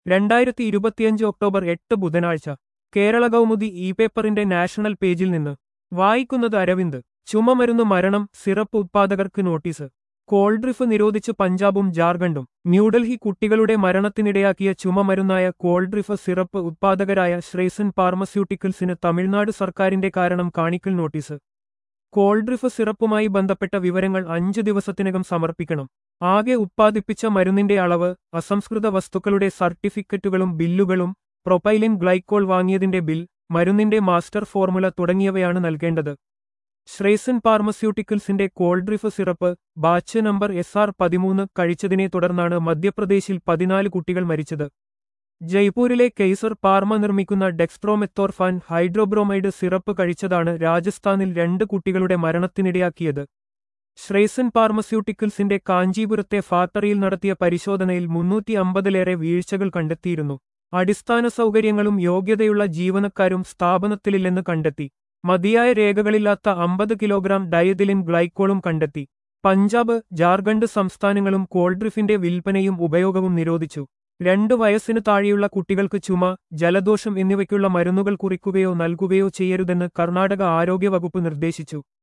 രണ്ടായിരത്തി ഇരുപത്തിയഞ്ച് ഒക്ടോബർ എട്ട് ബുധനാഴ്ച കേരള കൗമുദി ഇ പേപ്പറിന്റെ നാഷണൽ പേജിൽ നിന്ന് വായിക്കുന്നത് അരവിന്ദ് ചുമമരുന്ന് മരണം സിറപ്പ് ഉത്പാദകർക്ക് നോട്ടീസ് കോൾഡ്രിഫ് നിരോധിച്ച് പഞ്ചാബും ജാർഖണ്ഡും ന്യൂഡൽഹി കുട്ടികളുടെ മരണത്തിനിടയാക്കിയ ചുമമരുന്നായ കോൾഡ്രിഫ് സിറപ്പ് ഉത്പാദകരായ ശ്രേസൻ ഫാർമസ്യൂട്ടിക്കൽസിന് തമിഴ്നാട് സർക്കാരിന്റെ കാരണം കാണിക്കൽ നോട്ടീസ് കോൾഡ്രിഫ് സിറപ്പുമായി ബന്ധപ്പെട്ട വിവരങ്ങൾ അഞ്ചു ദിവസത്തിനകം സമർപ്പിക്കണം ആകെ ഉത്പാദിപ്പിച്ച മരുന്നിന്റെ അളവ് അസംസ്കൃത വസ്തുക്കളുടെ സർട്ടിഫിക്കറ്റുകളും ബില്ലുകളും പ്രൊപ്പൈലിൻ ഗ്ലൈക്കോൾ വാങ്ങിയതിന്റെ ബിൽ മരുന്നിന്റെ മാസ്റ്റർ ഫോർമുല തുടങ്ങിയവയാണ് നൽകേണ്ടത് ശ്രേസൻ ഫാർമസ്യൂട്ടിക്കൽസിന്റെ Coldrif syrup batch number S R പതിമൂന്ന് കഴിച്ചതിനെ തുടർന്നാണ് മധ്യപ്രദേശിൽ പതിനാല് കുട്ടികൾ മരിച്ചത് ജയ്പൂരിലെ കെയ്സർ പാർമ നിർമ്മിക്കുന്ന ഡെക്സ്ട്രോമെത്തോർഫാൻ ഹൈഡ്രോബ്രോമൈഡ് സിറപ്പ് കഴിച്ചതാണ് രാജസ്ഥാനിൽ രണ്ട് കുട്ടികളുടെ മരണത്തിനിടയാക്കിയത് ശ്രേസൻ ഫാർമസ്യൂട്ടിക്കൽസിന്റെ കാഞ്ചീപുരത്തെ ഫാക്ടറിയിൽ നടത്തിയ പരിശോധനയിൽ മുന്നൂറ്റി അമ്പതിലേറെ വീഴ്ചകൾ കണ്ടെത്തിയിരുന്നു അടിസ്ഥാന സൗകര്യങ്ങളും യോഗ്യതയുള്ള ജീവനക്കാരും സ്ഥാപനത്തിലില്ലെന്ന് കണ്ടെത്തി മതിയായ രേഖകളില്ലാത്ത അമ്പത് കിലോഗ്രാം ഡയതിലിൻ ഗ്ലൈക്കോളും കണ്ടെത്തി പഞ്ചാബ് ജാർഖണ്ഡ് സംസ്ഥാനങ്ങളും കോൾഡ്രിഫിന്റെ വിൽപ്പനയും ഉപയോഗവും നിരോധിച്ചു രണ്ടു വയസ്സിന് താഴെയുള്ള കുട്ടികൾക്ക് ചുമ ജലദോഷം എന്നിവയ്ക്കുള്ള മരുന്നുകൾ കുറിക്കുകയോ നൽകുകയോ ചെയ്യരുതെന്ന് കർണാടക ആരോഗ്യവകുപ്പ് നിർദ്ദേശിച്ചു